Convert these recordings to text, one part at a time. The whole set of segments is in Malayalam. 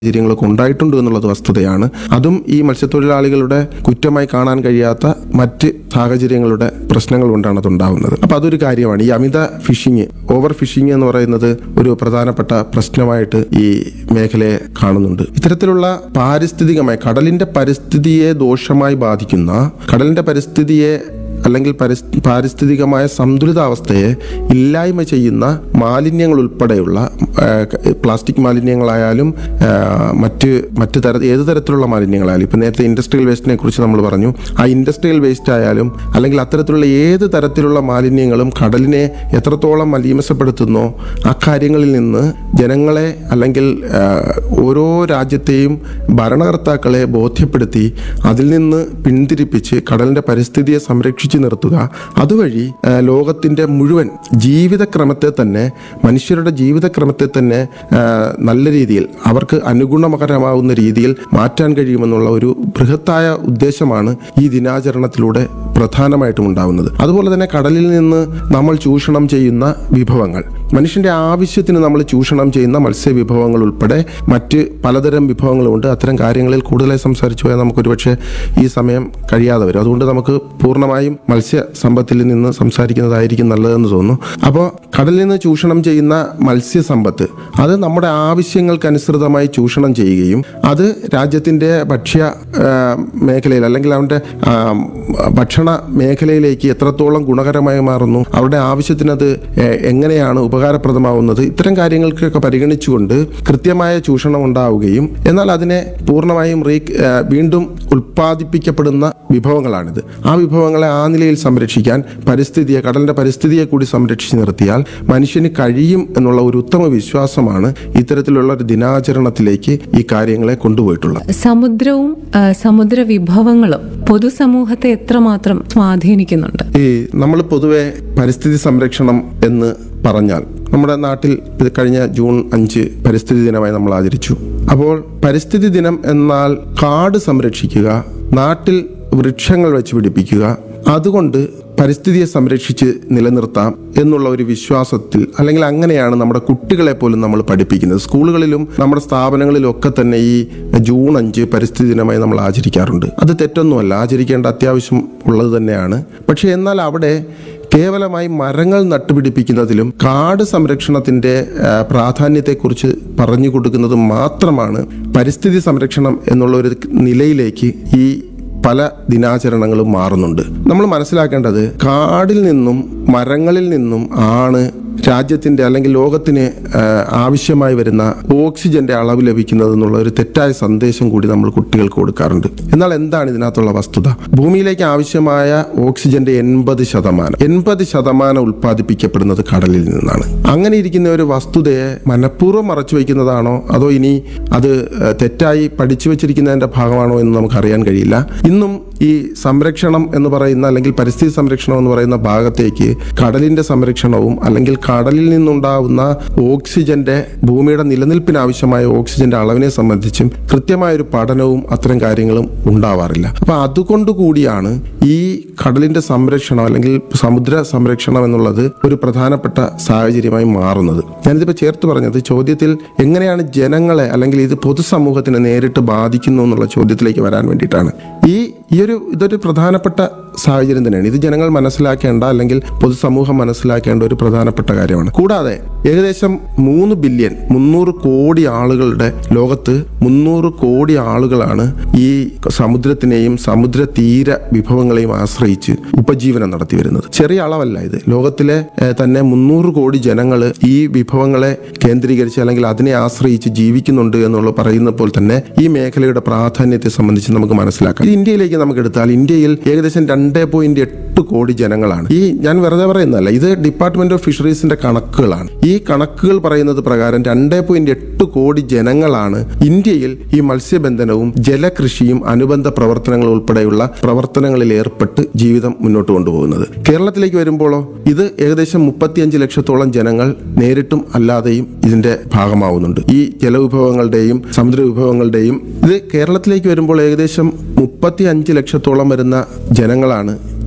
സാഹചര്യങ്ങളൊക്കെ ഉണ്ടായിട്ടുണ്ട് എന്നുള്ളത് വസ്തുതയാണ് അതും ഈ മത്സ്യത്തൊഴിലാളികളുടെ കുറ്റമായി കാണാൻ കഴിയാത്ത മറ്റ് സാഹചര്യങ്ങളുടെ പ്രശ്നങ്ങൾ കൊണ്ടാണ് അത് ഉണ്ടാവുന്നത് അപ്പൊ അതൊരു കാര്യമാണ് ഈ അമിത ഫിഷിംഗ് ഓവർ ഫിഷിംഗ് എന്ന് പറയുന്നത് ഒരു പ്രധാനപ്പെട്ട പ്രശ്നമായിട്ട് ഈ മേഖലയെ കാണുന്നുണ്ട് ഇത്തരത്തിലുള്ള പാരിസ്ഥിതികമായ കടലിന്റെ പരിസ്ഥിതിയെ ദോഷമായി ബാധിക്കുന്ന കടലിന്റെ പരിസ്ഥിതിയെ അല്ലെങ്കിൽ പരിസ് പാരിസ്ഥിതികമായ സന്തുലിതാവസ്ഥയെ ഇല്ലായ്മ ചെയ്യുന്ന മാലിന്യങ്ങൾ ഉൾപ്പെടെയുള്ള ആ, പ്ലാസ്റ്റിക് മാലിന്യങ്ങളായാലും ആ, മറ്റ് മറ്റ് തര ഏത് തരത്തിലുള്ള മാലിന്യങ്ങളായാലും ഇപ്പം നേരത്തെ ഇൻഡസ്ട്രിയൽ വേസ്റ്റിനെ കുറിച്ച് നമ്മൾ പറഞ്ഞു ആ ഇൻഡസ്ട്രിയൽ വേസ്റ്റ് ആയാലും അല്ലെങ്കിൽ അത്തരത്തിലുള്ള ഏത് തരത്തിലുള്ള മാലിന്യങ്ങളും കടലിനെ എത്രത്തോളം മലീമസപ്പെടുത്തുന്നോ ആ കാര്യങ്ങളിൽ നിന്ന് ജനങ്ങളെ അല്ലെങ്കിൽ ആ, ഓരോ രാജ്യത്തെയും ഭരണകർത്താക്കളെ ബോധ്യപ്പെടുത്തി അതിൽ നിന്ന് പിന്തിരിപ്പിച്ച് കടലിന്റെ പരിസ്ഥിതിയെ സംരക്ഷിച്ചു നിർത്തുക അതുവഴി ആ, ലോകത്തിന്റെ മുഴുവൻ ജീവിതക്രമത്തെ തന്നെ മനുഷ്യരുടെ ജീവിതക്രമത്തെ തന്നെ ആ, നല്ല രീതിയിൽ അവർക്ക് അനുഗുണകരമാവുന്ന രീതിയിൽ മാറ്റാൻ കഴിയുമെന്നുള്ള ഒരു ബൃഹത്തായ ഉദ്ദേശമാണ് ഈ ദിനാചരണത്തിലൂടെ പ്രധാനമായിട്ടും ഉണ്ടാവുന്നത് അതുപോലെ തന്നെ കടലിൽ നിന്ന് നമ്മൾ ചൂഷണം ചെയ്യുന്ന വിഭവങ്ങൾ മനുഷ്യന്റെ ആവശ്യത്തിന് നമ്മൾ ചൂഷണം ചെയ്യുന്ന മത്സ്യവിഭവങ്ങൾ ഉൾപ്പെടെ മറ്റ് പലതരം വിഭവങ്ങളുമുണ്ട് അത്തരം കാര്യങ്ങളിൽ കൂടുതലായി സംസാരിച്ചു പോയാൽ നമുക്ക് ഒരുപക്ഷെ ഈ സമയം കഴിയാതെ വരും അതുകൊണ്ട് നമുക്ക് പൂർണ്ണമായും മത്സ്യ സമ്പത്തിൽ നിന്ന് സംസാരിക്കുന്നതായിരിക്കും നല്ലതെന്ന് തോന്നുന്നു അപ്പോൾ കടലിൽ നിന്ന് ചൂഷണം ചെയ്യുന്ന മത്സ്യസമ്പത്ത് അത് നമ്മുടെ ആവശ്യങ്ങൾക്കനുസൃതമായി ചൂഷണം ചെയ്യുകയും അത് രാജ്യത്തിൻ്റെ ഭക്ഷ്യ ആ, മേഖലയിൽ അല്ലെങ്കിൽ അവൻ്റെ ആ, ഭക്ഷണ മേഖലയിലേക്ക് എത്രത്തോളം ഗുണകരമായി മാറുന്നു അവരുടെ ആവശ്യത്തിനത് എ- എങ്ങനെയാണ് ഉപകാരപ്രദമാവുന്നത് ഇത്തരം കാര്യങ്ങൾക്കൊക്കെ പരിഗണിച്ചുകൊണ്ട് കൃത്യമായ ചൂഷണം ഉണ്ടാവുകയും എന്നാൽ അതിനെ പൂർണ്ണമായും റീ ആ, വീണ്ടും ഉൽപ്പാദിപ്പിക്കപ്പെടുന്ന വിഭവങ്ങളാണിത് ആ വിഭവങ്ങളെ ആ നിലയിൽ സംരക്ഷിക്കാൻ പരിസ്ഥിതിയെ കടലിന്റെ പരിസ്ഥിതിയെ കൂടി സംരക്ഷിച്ച് നിർത്തിയാൽ മനുഷ്യന് കഴിയും എന്നുള്ള ഒരു ഉത്തമ വിശ്വാസമാണ് ഇത്തരത്തിലുള്ള ഒരു ദിനാചരണത്തിലേക്ക് ഈ കാര്യങ്ങളെ കൊണ്ടുപോയിട്ടുള്ളത് സമുദ്രവും ആ, സമുദ്ര വിഭവങ്ങളും പൊതുസമൂഹത്തെ എത്രമാത്രം സ്വാധീനിക്കുന്നുണ്ട് ഈ നമ്മൾ പൊതുവെ പരിസ്ഥിതി സംരക്ഷണം എന്ന് പറഞ്ഞാൽ നമ്മുടെ നാട്ടിൽ ഇത് കഴിഞ്ഞ ജൂൺ അഞ്ച് പരിസ്ഥിതി ദിനമായി നമ്മൾ ആചരിച്ചു അപ്പോൾ പരിസ്ഥിതി ദിനം എന്നാൽ കാട് സംരക്ഷിക്കുക നാട്ടിൽ വൃക്ഷങ്ങൾ വെച്ച് പിടിപ്പിക്കുക അതുകൊണ്ട് പരിസ്ഥിതിയെ സംരക്ഷിച്ച് നിലനിർത്താം എന്നുള്ള ഒരു വിശ്വാസത്തിൽ അല്ലെങ്കിൽ അങ്ങനെയാണ് നമ്മുടെ കുട്ടികളെ പോലും നമ്മൾ പഠിപ്പിക്കുന്നത് സ്കൂളുകളിലും നമ്മുടെ സ്ഥാപനങ്ങളിലും ഒക്കെ തന്നെ ഈ ജൂൺ അഞ്ച് പരിസ്ഥിതി ദിനമായി നമ്മൾ ആചരിക്കാറുണ്ട് അത് തെറ്റൊന്നുമല്ല ആചരിക്കേണ്ട അത്യാവശ്യം ഉള്ളത് തന്നെയാണ് പക്ഷേ എന്നാൽ അവിടെ കേവലമായി മരങ്ങൾ നട്ടുപിടിപ്പിക്കുന്നതിലും കാട് സംരക്ഷണത്തിന്റെ ആ, പ്രാധാന്യത്തെക്കുറിച്ച് പറഞ്ഞു കൊടുക്കുന്നത് മാത്രമാണ് പരിസ്ഥിതി സംരക്ഷണം എന്നുള്ള ഒരു നിലയിലേക്ക് ഈ പല ദിനാചരണങ്ങളും മാറുന്നുണ്ട് നമ്മൾ മനസ്സിലാക്കേണ്ടത് കാടിൽ നിന്നും മരങ്ങളിൽ നിന്നും ആണ് രാജ്യത്തിന്റെ അല്ലെങ്കിൽ ലോകത്തിന് ആ, ആവശ്യമായി വരുന്ന ഓക്സിജന്റെ അളവ് ലഭിക്കുന്നത് എന്നുള്ള ഒരു തെറ്റായ സന്ദേശം കൂടി നമ്മൾ കുട്ടികൾക്ക് കൊടുക്കാറുണ്ട് എന്നാൽ എന്താണ് ഇതിനകത്തുള്ള വസ്തുത ഭൂമിയിലേക്ക് ആവശ്യമായ ഓക്സിജന്റെ എൺപത് ശതമാനം എൺപത് ശതമാനം ഉൽപ്പാദിപ്പിക്കപ്പെടുന്നത് കടലിൽ നിന്നാണ് അങ്ങനെ ഇരിക്കുന്ന ഒരു വസ്തുതയെ മനഃപൂർവ്വം മറച്ചു വയ്ക്കുന്നതാണോ അതോ ഇനി അത് ആ, തെറ്റായി പഠിച്ചു വെച്ചിരിക്കുന്നതിന്റെ ഭാഗമാണോ എന്ന് നമുക്ക് അറിയാൻ കഴിയില്ല ഇന്നും ഈ സംരക്ഷണം എന്ന് പറയുന്ന അല്ലെങ്കിൽ പരിസ്ഥിതി സംരക്ഷണം എന്ന് പറയുന്ന ഭാഗത്തേക്ക് കടലിന്റെ സംരക്ഷണവും അല്ലെങ്കിൽ കടലിൽ നിന്നുണ്ടാവുന്ന ഓക്സിജന്റെ ഭൂമിയുടെ നിലനിൽപ്പിന് ആവശ്യമായ ഓക്സിജന്റെ അളവിനെ സംബന്ധിച്ചും കൃത്യമായ ഒരു പഠനവും അത്തരം കാര്യങ്ങളും ഉണ്ടാവാറില്ല അപ്പൊ അതുകൊണ്ട് കൂടിയാണ് ഈ കടലിന്റെ സംരക്ഷണം അല്ലെങ്കിൽ സമുദ്ര സംരക്ഷണം എന്നുള്ളത് ഒരു പ്രധാനപ്പെട്ട സാഹചര്യമായി മാറുന്നത് ഞാനിതിപ്പോൾ ചേർത്ത് പറഞ്ഞത് ചോദ്യത്തിൽ എങ്ങനെയാണ് ജനങ്ങളെ അല്ലെങ്കിൽ ഇത് പൊതുസമൂഹത്തിനെ നേരിട്ട് ബാധിക്കുന്നു എന്നുള്ള ചോദ്യത്തിലേക്ക് വരാൻ വേണ്ടിയിട്ടാണ് ഈ ഈ ഒരു ഇതൊരു പ്രധാനപ്പെട്ട സാഹചര്യം തന്നെയാണ് ഇത് ജനങ്ങൾ മനസ്സിലാക്കേണ്ട അല്ലെങ്കിൽ പൊതുസമൂഹം മനസ്സിലാക്കേണ്ട ഒരു പ്രധാനപ്പെട്ട കാര്യമാണ് കൂടാതെ ഏകദേശം മൂന്ന് ബില്യൺ മുന്നൂറ് കോടി ആളുകളുടെ ലോകത്ത് മുന്നൂറ് കോടി ആളുകളാണ് ഈ സമുദ്രത്തിനെയും സമുദ്ര തീര വിഭവങ്ങളെയും ആശ്രയിച്ച് ഉപജീവനം നടത്തി വരുന്നത് ചെറിയ അളവല്ല ഇത് ലോകത്തിലെ ഏഹ്, തന്നെ മുന്നൂറ് കോടി ജനങ്ങൾ ഈ വിഭവങ്ങളെ കേന്ദ്രീകരിച്ച് അല്ലെങ്കിൽ അതിനെ ആശ്രയിച്ച് ജീവിക്കുന്നുണ്ട് എന്നുള്ള പറയുന്നപ്പോൾ തന്നെ ഈ മേഖലയുടെ പ്രാധാന്യത്തെ സംബന്ധിച്ച് നമുക്ക് മനസ്സിലാക്കാം ഇത് ഇന്ത്യയിലേക്ക് നമുക്ക് എടുത്താൽ ഇന്ത്യയിൽ ഏകദേശം രണ്ട് പോയിന്റ് എട്ട് കോടി ജനങ്ങളാണ് ഈ ഞാൻ വെറുതെ പറയുന്നതല്ല ഇത് ഡിപ്പാർട്ട്മെന്റ് ഓഫ് ഫിഷറീസിന്റെ കണക്കുകളാണ് ഈ കണക്കുകൾ പറയുന്നത് പ്രകാരം രണ്ട് പോയിന്റ് എട്ട് കോടി ജനങ്ങളാണ് ഇന്ത്യയിൽ ഈ മത്സ്യബന്ധനവും ജലകൃഷിയും അനുബന്ധ പ്രവർത്തനങ്ങൾ ഉൾപ്പെടെയുള്ള പ്രവർത്തനങ്ങളിൽ ഏർപ്പെട്ട് ജീവിതം മുന്നോട്ട് കൊണ്ടുപോകുന്നത് കേരളത്തിലേക്ക് വരുമ്പോഴോ ഇത് ഏകദേശം മുപ്പത്തിയഞ്ച് ലക്ഷത്തോളം ജനങ്ങൾ നേരിട്ടും അല്ലാതെയും ഇതിന്റെ ഭാഗമാവുന്നുണ്ട് ഈ ജലവിഭവങ്ങളുടെയും സമുദ്ര വിഭവങ്ങളുടെയും ഇത് കേരളത്തിലേക്ക് വരുമ്പോൾ ഏകദേശം മുപ്പത്തി അഞ്ച് ലക്ഷത്തോളം വരുന്ന ജനങ്ങളാണ്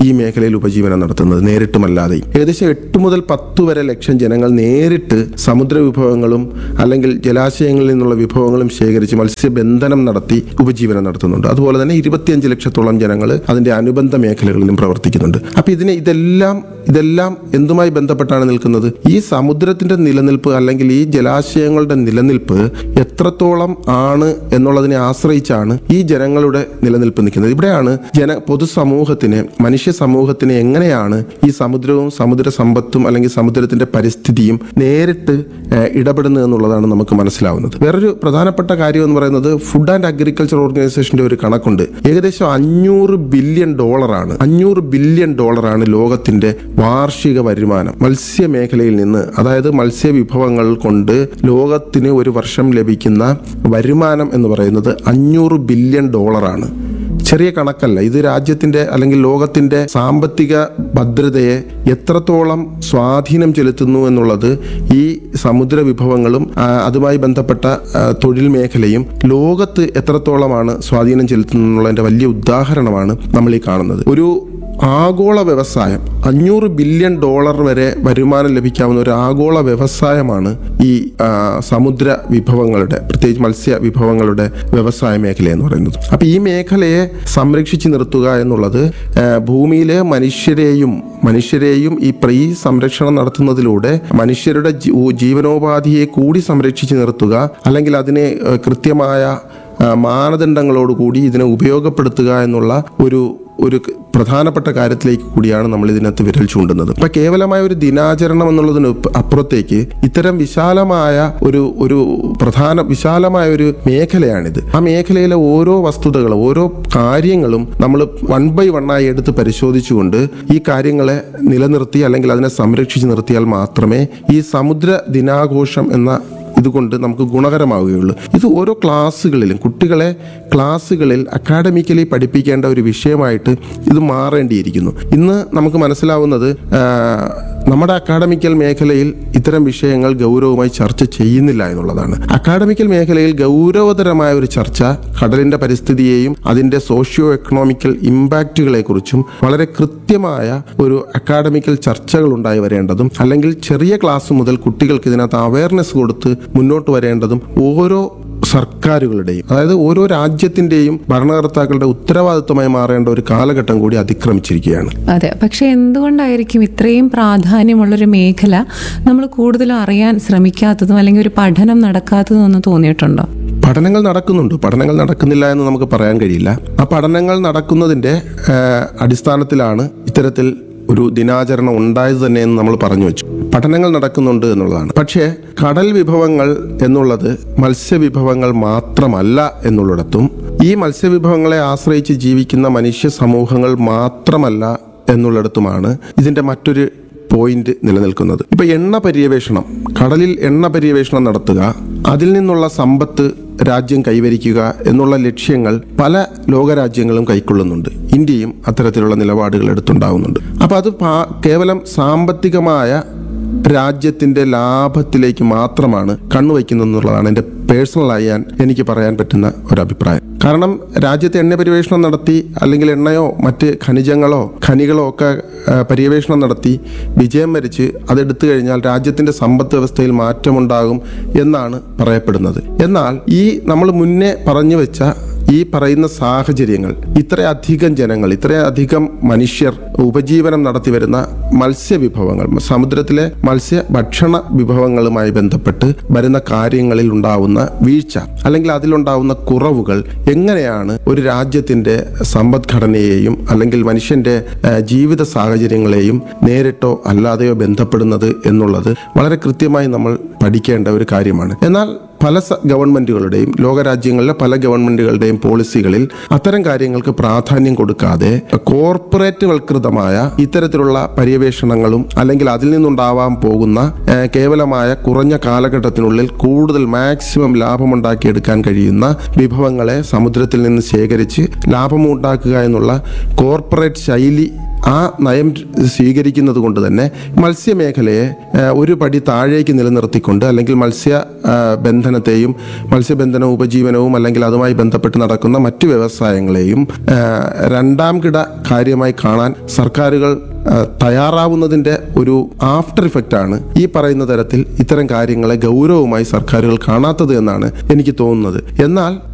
ഈ മേഖലയിൽ ഉപജീവനം നടത്തുന്നത് നേരിട്ടുമല്ലാതെയും ഏകദേശം എട്ട് മുതൽ പത്ത് വരെ ലക്ഷം ജനങ്ങൾ നേരിട്ട് സമുദ്ര വിഭവങ്ങളും അല്ലെങ്കിൽ ജലാശയങ്ങളിൽ നിന്നുള്ള വിഭവങ്ങളും ശേഖരിച്ച് മത്സ്യബന്ധനം നടത്തി ഉപജീവനം നടത്തുന്നുണ്ട് അതുപോലെ തന്നെ ഇരുപത്തിയഞ്ച് ലക്ഷത്തോളം ജനങ്ങൾ അതിന്റെ അനുബന്ധ മേഖലകളിലും പ്രവർത്തിക്കുന്നുണ്ട് അപ്പൊ ഇതിനെ ഇതെല്ലാം ഇതെല്ലാം എന്തുമായി ബന്ധപ്പെട്ടാണ് നിൽക്കുന്നത് ഈ സമുദ്രത്തിന്റെ നിലനിൽപ്പ് അല്ലെങ്കിൽ ഈ ജലാശയങ്ങളുടെ നിലനിൽപ്പ് എത്രത്തോളം ആണ് എന്നുള്ളതിനെ ആശ്രയിച്ചാണ് ഈ ജനങ്ങളുടെ നിലനിൽപ്പ് നിൽക്കുന്നത് ഇവിടെയാണ് ജന പൊതുസമൂഹത്തിന് മനുഷ്യ സമൂഹത്തിന് എങ്ങനെയാണ് ഈ സമുദ്രവും സമുദ്ര സമ്പത്തും അല്ലെങ്കിൽ സമുദ്രത്തിന്റെ പരിസ്ഥിതിയും നേരിട്ട് ഏഹ്, ഇടപെടുന്നത് എന്നുള്ളതാണ് നമുക്ക് മനസ്സിലാവുന്നത് വേറൊരു പ്രധാനപ്പെട്ട കാര്യം എന്ന് പറയുന്നത് ഫുഡ് ആൻഡ് അഗ്രികൾച്ചർ ഓർഗനൈസേഷന്റെ ഒരു കണക്കുണ്ട് ഏകദേശം അഞ്ഞൂറ് ബില്യൺ ഡോളറാണ് അഞ്ഞൂറ് ബില്യൺ ഡോളറാണ് ലോകത്തിന്റെ വാർഷിക വരുമാനം മത്സ്യ മേഖലയിൽ നിന്ന് അതായത് മത്സ്യ വിഭവങ്ങൾ കൊണ്ട് ലോകത്തിന് ഒരു വർഷം ലഭിക്കുന്ന വരുമാനം എന്ന് പറയുന്നത് അഞ്ഞൂറ് ബില്യൺ ഡോളറാണ് ചെറിയ കണക്കല്ല ഇത് രാജ്യത്തിന്റെ അല്ലെങ്കിൽ ലോകത്തിന്റെ സാമ്പത്തിക ഭദ്രതയെ എത്രത്തോളം സ്വാധീനം ചെലുത്തുന്നു എന്നുള്ളത് ഈ സമുദ്ര വിഭവങ്ങളും ആ, അതുമായി ബന്ധപ്പെട്ട ആ, തൊഴിൽ മേഖലയും ലോകത്ത് എത്രത്തോളമാണ് സ്വാധീനം ചെലുത്തുന്നു എന്നുള്ളതിന്റെ വലിയ ഉദാഹരണമാണ് നമ്മൾ ഈ കാണുന്നത് ഒരു ആഗോള വ്യവസായം അഞ്ഞൂറ് ബില്യൺ ഡോളർ വരെ വരുമാനം ലഭിക്കാവുന്ന ഒരു ആഗോള വ്യവസായമാണ് ഈ ആ, സമുദ്ര വിഭവങ്ങളുടെ പ്രത്യേകിച്ച് മത്സ്യ വിഭവങ്ങളുടെ വ്യവസായ മേഖല എന്ന് പറയുന്നത് അപ്പൊ ഈ മേഖലയെ സംരക്ഷിച്ചു നിർത്തുക എന്നുള്ളത് ആ, ഭൂമിയിലെ മനുഷ്യരെയും മനുഷ്യരെയും ഈ പ്രീ സംരക്ഷണം നടത്തുന്നതിലൂടെ മനുഷ്യരുടെ ജീ- ജീവനോപാധിയെ കൂടി സംരക്ഷിച്ചു നിർത്തുക അല്ലെങ്കിൽ അതിനെ ആ, കൃത്യമായ ആ, മാനദണ്ഡങ്ങളോടുകൂടി ഇതിനെ ഉപയോഗപ്പെടുത്തുക എന്നുള്ള ഒരു ഒരു ക- പ്രധാനപ്പെട്ട കാര്യത്തിലേക്ക് കൂടിയാണ് നമ്മൾ ഇതിനകത്ത് വിരൽ ചൂണ്ടുന്നത് അപ്പൊ കേവലമായ ഒരു ദിനാചരണം എന്നുള്ളതിന് ഉപ്പ് അപ്പുറത്തേക്ക് ഇത്തരം വിശാലമായ ഒരു ഒരു പ്രധാന വിശാലമായ ഒരു മേഖലയാണിത് ആ മേഖലയിലെ ഓരോ വസ്തുതകളും ഓരോ കാര്യങ്ങളും നമ്മൾ വൺ ബൈ വണ്ണായി എടുത്ത് പരിശോധിച്ചുകൊണ്ട് ഈ കാര്യങ്ങളെ നിലനിർത്തി അല്ലെങ്കിൽ അതിനെ സംരക്ഷിച്ച് നിർത്തിയാൽ മാത്രമേ ഈ സമുദ്ര ദിനാഘോഷം എന്ന ഇതുകൊണ്ട് നമുക്ക് ഗുണകരമാവുകയുള്ളൂ ഇത് ഓരോ ക്ലാസ്സുകളിലും കുട്ടികളെ ക്ലാസ്സുകളിൽ അക്കാഡമിക്കലി പഠിപ്പിക്കേണ്ട ഒരു വിഷയമായിട്ട് ഇത് മാറേണ്ടിയിരിക്കുന്നു ഇന്ന് നമുക്ക് മനസ്സിലാവുന്നത് ആ, നമ്മുടെ അക്കാഡമിക്കൽ മേഖലയിൽ ഇത്തരം വിഷയങ്ങൾ ഗൗരവമായി ചർച്ച ചെയ്യുന്നില്ല എന്നുള്ളതാണ് അക്കാഡമിക്കൽ മേഖലയിൽ ഗൗരവതരമായ ഒരു ചർച്ച കടലിന്റെ പരിസ്ഥിതിയെയും അതിന്റെ സോഷ്യോ എക്കണോമിക്കൽ ഇമ്പാക്റ്റുകളെ കുറിച്ചും വളരെ കൃത്യമായ ഒരു അക്കാഡമിക്കൽ ചർച്ചകൾ ഉണ്ടായി വരേണ്ടതും അല്ലെങ്കിൽ ചെറിയ ക്ലാസ് മുതൽ കുട്ടികൾക്ക് ഇതിനകത്ത് അവയർനെസ് കൊടുത്ത് മുന്നോട്ട് വരേണ്ടതും ഓരോ സർക്കാരുകളുടെയും അതായത് ഓരോ രാജ്യത്തിന്റെയും ഭരണകർത്താക്കളുടെ ഉത്തരവാദിത്വമായി മാറേണ്ട ഒരു കാലഘട്ടം കൂടി അതിക്രമിച്ചിരിക്കുകയാണ് അതെ പക്ഷെ എന്തുകൊണ്ടായിരിക്കും ഇത്രയും പ്രാധാന്യമുള്ളൊരു മേഖല നമ്മൾ കൂടുതലും അറിയാൻ ശ്രമിക്കാത്തതും അല്ലെങ്കിൽ ഒരു പഠനം നടക്കാത്തതും എന്ന് തോന്നിയിട്ടുണ്ടോ പഠനങ്ങൾ നടക്കുന്നുണ്ട് പഠനങ്ങൾ നടക്കുന്നില്ല എന്ന് നമുക്ക് പറയാൻ കഴിയില്ല ആ പഠനങ്ങൾ നടക്കുന്നതിന്റെ ആ, അടിസ്ഥാനത്തിലാണ് ഇത്തരത്തിൽ ഒരു ദിനാചരണം ഉണ്ടായത് തന്നെ എന്ന് നമ്മൾ പറഞ്ഞു വെച്ചു പഠനങ്ങൾ നടക്കുന്നുണ്ട് എന്നുള്ളതാണ് പക്ഷേ കടൽ വിഭവങ്ങൾ എന്നുള്ളത് മത്സ്യവിഭവങ്ങൾ മാത്രമല്ല എന്നുള്ളിടത്തും ഈ മത്സ്യവിഭവങ്ങളെ ആശ്രയിച്ച് ജീവിക്കുന്ന മനുഷ്യ സമൂഹങ്ങൾ മാത്രമല്ല എന്നുള്ളിടത്തുമാണ് ഇതിന്റെ മറ്റൊരു പോയിന്റ് നിലനിൽക്കുന്നത് ഇപ്പൊ എണ്ണ പര്യവേഷണം കടലിൽ എണ്ണ പര്യവേഷണം നടത്തുക അതിൽ നിന്നുള്ള സമ്പത്ത് രാജ്യം കൈവരിക്കുക എന്നുള്ള ലക്ഷ്യങ്ങൾ പല ലോകരാജ്യങ്ങളും കൈക്കൊള്ളുന്നുണ്ട് ഇന്ത്യയും അത്തരത്തിലുള്ള നിലപാടുകൾ എടുത്തുണ്ടാവുന്നുണ്ട് അപ്പൊ അത് പാ- കേവലം സാമ്പത്തികമായ രാജ്യത്തിന്റെ ലാഭത്തിലേക്ക് മാത്രമാണ് കണ്ണുവയ്ക്കുന്നത് എന്നുള്ളതാണ് എൻ്റെ പേഴ്സണലായി ഞാൻ എനിക്ക് പറയാൻ പറ്റുന്ന ഒരു അഭിപ്രായം കാരണം രാജ്യത്തെ എണ്ണ പര്യവേഷണം നടത്തി അല്ലെങ്കിൽ എണ്ണയോ മറ്റ് ഖനിജങ്ങളോ ഖനികളോ ഒക്കെ ആ, പര്യവേഷണം നടത്തി വിജയം വരിച്ച് അതെടുത്തു കഴിഞ്ഞാൽ രാജ്യത്തിന്റെ സമ്പദ് വ്യവസ്ഥയിൽ മാറ്റമുണ്ടാകും എന്നാണ് പറയപ്പെടുന്നത് എന്നാൽ ഈ നമ്മൾ മുന്നേ പറഞ്ഞു വെച്ച ഈ പറയുന്ന സാഹചര്യങ്ങൾ ഇത്രയധികം ജനങ്ങൾ ഇത്രയധികം മനുഷ്യർ ഉപജീവനം നടത്തി വരുന്ന മത്സ്യവിഭവങ്ങൾ സമുദ്രത്തിലെ മത്സ്യ ഭക്ഷണ വിഭവങ്ങളുമായി ബന്ധപ്പെട്ട് വരുന്ന കാര്യങ്ങളിൽ ഉണ്ടാവുന്ന വീഴ്ച അല്ലെങ്കിൽ അതിലുണ്ടാവുന്ന കുറവുകൾ എങ്ങനെയാണ് ഒരു രാജ്യത്തിന്റെ സമ്പദ്ഘടനയെയും അല്ലെങ്കിൽ മനുഷ്യന്റെ ആ, ജീവിത സാഹചര്യങ്ങളെയും നേരിട്ടോ അല്ലാതെയോ ബന്ധപ്പെടുന്നത് എന്നുള്ളത് വളരെ കൃത്യമായി നമ്മൾ പഠിക്കേണ്ട ഒരു കാര്യമാണ് എന്നാൽ പല സ- ഗവൺമെന്റുകളുടെയും ലോകരാജ്യങ്ങളിലെ പല ഗവൺമെന്റുകളുടെയും പോളിസികളിൽ അത്തരം കാര്യങ്ങൾക്ക് പ്രാധാന്യം കൊടുക്കാതെ കോർപ്പറേറ്റ് വൽകൃതമായ ഇത്തരത്തിലുള്ള പര്യവേഷണങ്ങളും അല്ലെങ്കിൽ അതിൽ നിന്നുണ്ടാവാൻ പോകുന്ന ഏഹ്, കേവലമായ കുറഞ്ഞ കാലഘട്ടത്തിനുള്ളിൽ കൂടുതൽ മാക്സിമം ലാഭമുണ്ടാക്കിയെടുക്കാൻ കഴിയുന്ന വിഭവങ്ങളെ സമുദ്രത്തിൽ നിന്ന് ശേഖരിച്ച് ലാഭമുണ്ടാക്കുക എന്നുള്ള കോർപ്പറേറ്റ് ശൈലി ആ നയം സ്വീകരിക്കുന്നത് കൊണ്ട് തന്നെ മത്സ്യമേഖലയെ ആ, ഒരു പടി താഴേക്ക് നിലനിർത്തിക്കൊണ്ട് അല്ലെങ്കിൽ മത്സ്യ ആ, ബന്ധനത്തെയും മത്സ്യബന്ധന ഉപജീവനവും അല്ലെങ്കിൽ അതുമായി ബന്ധപ്പെട്ട് നടക്കുന്ന മറ്റു വ്യവസായങ്ങളെയും ആ, രണ്ടാം കിട കാര്യമായി കാണാൻ സർക്കാരുകൾ ആ, തയ്യാറാവുന്നതിൻ്റെ ഒരു ആഫ്റ്റർ ഇഫക്റ്റ് ആണ് ഈ പറയുന്ന തരത്തിൽ ഇത്തരം കാര്യങ്ങളെ ഗൗരവമായി സർക്കാരുകൾ കാണാത്തത് എന്നാണ് എനിക്ക് തോന്നുന്നത് എന്നാൽ